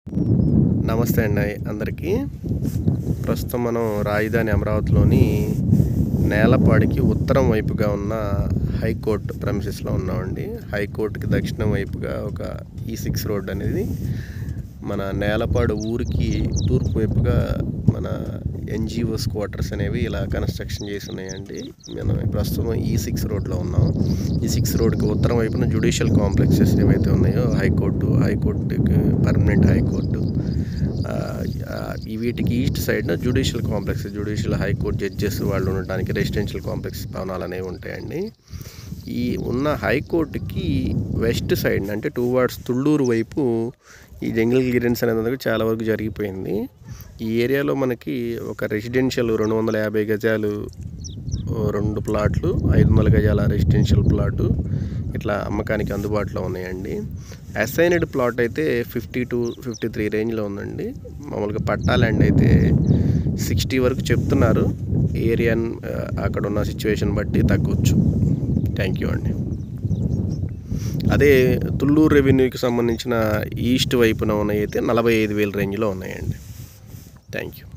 నమస్తే అండి అందరికీ ప్రస్తుతం మనం రాజధాని అమరావతిలోని నేలపాడికి ఉత్తరం వైపుగా ఉన్న హైకోర్టు ప్రమిసెస్లో ఉన్నామండి హైకోర్టుకి దక్షిణం వైపుగా ఒక ఈ సిక్స్ రోడ్ అనేది మన నేలపాడు ఊరికి తూర్పు వైపుగా మన ఎన్జిఓస్ క్వార్టర్స్ అనేవి ఇలా కన్స్ట్రక్షన్ చేసి ఉన్నాయండి మనం ప్రస్తుతం ఈ సిక్స్ రోడ్లో ఉన్నాం ఈ సిక్స్ రోడ్కి ఉత్తరం వైపున జుడిషియల్ కాంప్లెక్సెస్ ఏవైతే ఉన్నాయో హైకోర్టు హైకోర్టుకి పర్మనెంట్ హైకోర్టు ఆ, ఆ, ఈ వీటికి ఈస్ట్ సైడ్న judicial complex judicial high court judges వాళ్ళు ఉండటానికి రెసిడెన్షియల్ కాంప్లెక్స్ భవనాలు అనేవి ఉంటాయండి ఈ ఉన్న హైకోర్టుకి వెస్ట్ సైడ్ అంటే టూ వార్డ్స్ తుళ్ళూరు వైపు ఈ జంగిల్ క్లియరెన్స్ అనేది చాలా వరకు జరిగిపోయింది ఈ ఏరియాలో మనకి ఒక రెసిడెన్షియల్ రెండు వందల యాభై గజాలు ఓ రెండు ప్లాట్లు ఐదు వందల గజాల రెసిడెన్షియల్ ప్లాటు ఇట్లా అమ్మకానికి అందుబాటులో ఉన్నాయండి అసైన్డ్ ప్లాట్ అయితే ఫిఫ్టీ టు ఫిఫ్టీ త్రీ రేంజ్లో ఉందండి మామూలుగా పట్టా ల్యాండ్ అయితే సిక్స్టీ వరకు చెప్తున్నారు ఏరియా అక్కడ ఉన్న సిచ్యువేషన్ బట్టి తగ్గొచ్చు థ్యాంక్ యూ అండి అదే తుళ్ళూరు రెవెన్యూకి సంబంధించిన ఈస్ట్ వైపున ఉన్నాయి అయితే నలభై ఐదు వేల రేంజ్లో ఉన్నాయండి థ్యాంక్ యూ